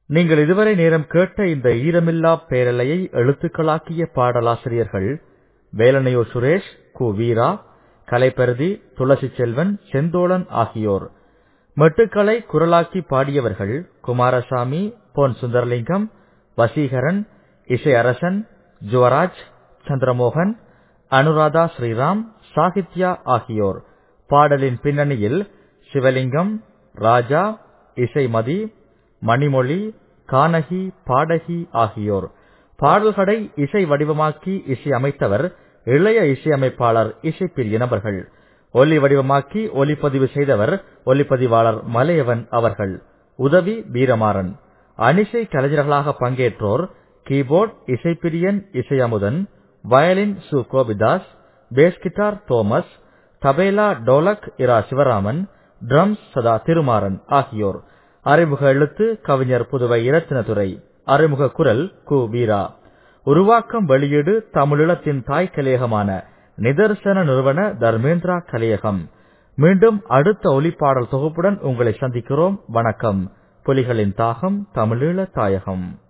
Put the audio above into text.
நீங்கள் இதுவரை நேரம் கேட்ட இந்த ஈரமில்லா பேரலையை எழுத்துக்களாக்கிய பாடலாசிரியர்கள் வேலனையூர் சுரேஷ் கு வீரா கலைப்பருதி துளசி செல்வன் செந்தோழன் ஆகியோர் மெட்டுக்களை குரலாக்கி பாடியவர்கள் குமாரசாமி பொன் சுந்தரலிங்கம் வசீகரன் இசை அரசன் ஜுவராஜ் சந்திரமோகன் அனுராதா ஸ்ரீராம் சாகித்யா ஆகியோர் பாடலின் பின்னணியில் சிவலிங்கம் ராஜா இசைமதி மணிமொழி கானகி பாடகி ஆகியோர் பாடல்களை இசை வடிவமாக்கி இசை அமைத்தவர் இளைய இசையமைப்பாளர் இசைப்பிரியன் அவர்கள் ஒலி வடிவமாக்கி ஒலிப்பதிவு செய்தவர் ஒலிப்பதிவாளர் மலையவன் அவர்கள் உதவி வீரமாறன் அனிசை கலைஞர்களாக பங்கேற்றோர் keyboard இசைப்பிரியன் Isaiyamuthan violin Su Gopidas bass guitar Thomas tabla dholak Ira Sivaraman drums Sadha Thirumaran ஆகியோர் அறிமுக எழுத்து கவிஞர் புதுவை இரத்தினதுரை அறிமுக குரல் கு வீரா உருவாக்கம் வெளியீடு தமிழீழத்தின் தாய் கலையகமான நிதர்சன நிறுவன தர்மேந்திரா கலையகம் மீண்டும் அடுத்த ஒலிப்பாடல் தொகுப்புடன் உங்களை சந்திக்கிறோம் வணக்கம் புலிகளின் தாகம் தமிழீழ தாயகம்